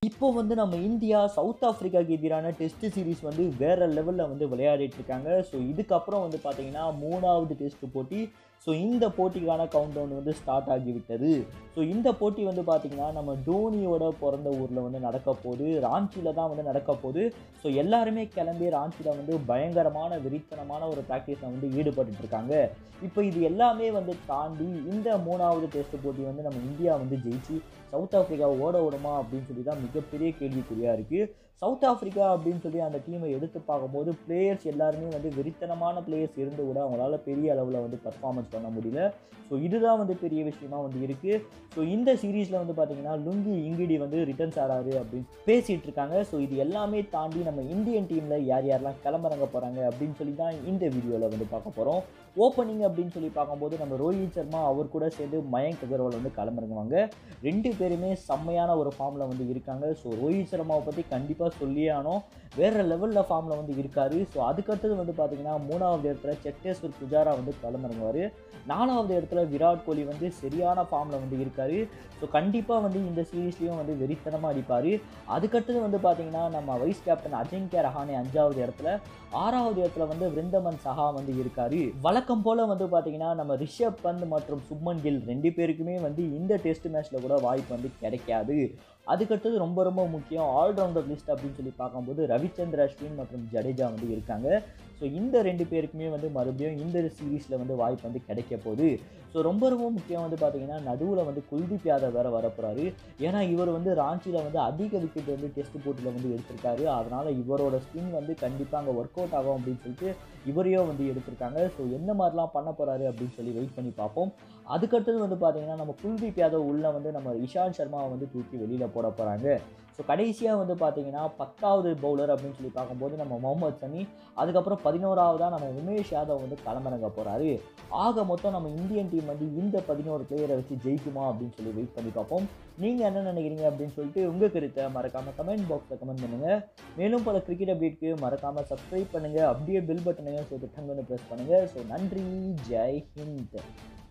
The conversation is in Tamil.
இப்போ வந்து நம்ம இந்தியா சவுத் ஆஃப்ரிக்காவுக்கு எதிரான டெஸ்ட் சீரிஸ் வந்து வேற லெவலில் வந்து விளையாடிட்டு இருக்காங்க ஸோ இதுக்கப்புறம் வந்து பார்த்தீங்கன்னா மூணாவது டெஸ்ட் போட்டி ஸோ இந்த போட்டிக்கான கவுண்ட் டவுன் வந்து ஸ்டார்ட் ஆகிவிட்டது ஸோ இந்த போட்டி வந்து பார்த்தீங்கன்னா நம்ம டோனியோட பிறந்த ஊரில் வந்து நடக்க போகுது ராஞ்சியில் தான் வந்து நடக்க போகுது ஸோ எல்லாருமே கிளம்பி ராஞ்சியில் வந்து பயங்கரமான வெறித்தனமான ஒரு ப்ராக்டிஸில் வந்து ஈடுபட்டு இருக்காங்க இப்போ இது எல்லாமே வந்து தாண்டி இந்த மூணாவது டெஸ்ட் போட்டி வந்து நம்ம இந்தியா வந்து ஜெயிச்சு சவுத் ஆஃப்ரிக்கா ஓட விடுமா அப்படின்னு சொல்லி தான் மிகப்பெரிய கேள்விக்குறியாக இருக்குது சவுத் ஆஃப்ரிக்கா அப்படின்னு சொல்லி அந்த டீமை எடுத்து பார்க்கும்போது பிளேயர்ஸ் எல்லாருமே வந்து வெறித்தனமான பிளேயர்ஸ் இருந்து கூட அவங்களால பெரிய அளவில் வந்து பர்ஃபார்மன்ஸ் பண்ண முடியல ஸோ இதுதான் வந்து பெரிய விஷயமா வந்து இருக்குது ஸோ இந்த சீரீஸில் வந்து பார்த்தீங்கன்னா லுங்கி இங்கிடி வந்து ரிட்டர்ன்ஸ் ஆறாரு அப்படின்னு பேசிகிட்டு இருக்காங்க ஸோ இது எல்லாமே தாண்டி நம்ம இந்தியன் டீமில் யார் யாரெல்லாம் கிளம்புறங்க போகிறாங்க அப்படின்னு சொல்லி தான் இந்த வீடியோவில் வந்து பார்க்க போகிறோம் ஓப்பனிங் அப்படின்னு சொல்லி பார்க்கும்போது நம்ம ரோஹித் சர்மா அவர் கூட சேர்ந்து மயங்க் அகர்வால் வந்து கிளம்புறங்குவாங்க ரெண்டு பேருமே செம்மையான ஒரு ஃபார்மில் வந்து இருக்காங்க ஸோ ரோஹித் சர்மாவை பற்றி கண்டிப்பாக சொல்லியே ஆனோம் வேறு லெவலில் ஃபார்மில் வந்து இருக்காரு ஸோ அதுக்கடுத்தது வந்து பார்த்தீங்கன்னா மூணாவது இடத்துல செட்டேஸ்வர் புஜாரா வந்து கிளம்புறங்குவார் நாலாவது இடத்துல விராட் கோலி வந்து சரியான ஃபார்மில் வந்து இருக்காரு ஸோ கண்டிப்பாக வந்து இந்த சீரீஸ்லேயும் வந்து வெறித்தனமாக அடிப்பார் அதுக்கடுத்தது வந்து பார்த்தீங்கன்னா நம்ம வைஸ் கேப்டன் அஜிங்கிய ரஹானே அஞ்சாவது இடத்துல ஆறாவது இடத்துல வந்து விருந்தமன் சஹா வந்து இருக்காரு வழக்கம் போல் வந்து பார்த்தீங்கன்னா நம்ம ரிஷப் பந்த் மற்றும் சுப்மன் கில் ரெண்டு பேருக்குமே வந்து இந்த டெஸ்ட் மேட்ச்சில் கூட வாய்ப்பு வந்து கிடைக்காது அதுக்கடுத்தது ரொம்ப ரொம்ப முக்கியம் ஆல்ரவுண்டர் லிஸ்ட் அப்படின்னு சொல்லி பார்க்கும்போது ரவிச்சந்திர அஸ்வின் மற்றும் ஜடேஜா வந்து இருக்காங்க ஸோ இந்த ரெண்டு பேருக்குமே வந்து மறுபடியும் இந்த சீரீஸில் வந்து வாய்ப்பு வந்து கிடைக்க போகுது ஸோ ரொம்ப ரொம்ப முக்கியம் வந்து பார்த்தீங்கன்னா நடுவில் வந்து குல்தீப் யாதவ் வேறு வரப்போகிறாரு ஏன்னா இவர் வந்து ராஞ்சியில் வந்து அதிக விக்கெட் வந்து டெஸ்ட் போட்டியில் வந்து எடுத்திருக்காரு அதனால் இவரோட ஸ்பின் வந்து கண்டிப்பாக அங்கே ஒர்க் அவுட் ஆகும் அப்படின்னு சொல்லிட்டு இவரையும் வந்து எடுத்திருக்காங்க ஸோ என்ன மாதிரிலாம் பண்ண போகிறாரு அப்படின்னு சொல்லி வெயிட் பண்ணி பார்ப்போம் அதுக்கடுத்தது வந்து பார்த்தீங்கன்னா நம்ம குல்தீப் யாதவ் உள்ள வந்து நம்ம இஷாந்த் சர்மாவை வந்து தூக்கி வெளியில் போட போகிறாங்க ஸோ கடைசியாக வந்து பார்த்தீங்கன்னா பத்தாவது பவுலர் அப்படின்னு சொல்லி பார்க்கும்போது நம்ம முகமது சமி அதுக்கப்புறம் பதினோராவதாக நம்ம உமேஷ் யாதவ் வந்து களமிறங்க போகிறாரு ஆக மொத்தம் நம்ம இந்தியன் டீம் வந்து இந்த பதினோரு பிளேயரை வச்சு ஜெயிக்குமா அப்படின்னு சொல்லி வெயிட் பண்ணி பார்ப்போம் நீங்கள் என்ன நினைக்கிறீங்க அப்படின்னு சொல்லிட்டு உங்கள் கருத்தை மறக்காமல் கமெண்ட் பாக்ஸில் கமெண்ட் பண்ணுங்கள் மேலும் பல கிரிக்கெட் அப்டேட்க்கு மறக்காமல் சப்ஸ்கிரைப் பண்ணுங்கள் அப்படியே பெல் பட்டனையும் சேர்த்து டங்குன்னு ப்ரெஸ் பண்ணுங்கள் ஸோ நன்றி ஜெய் ஹிந்த்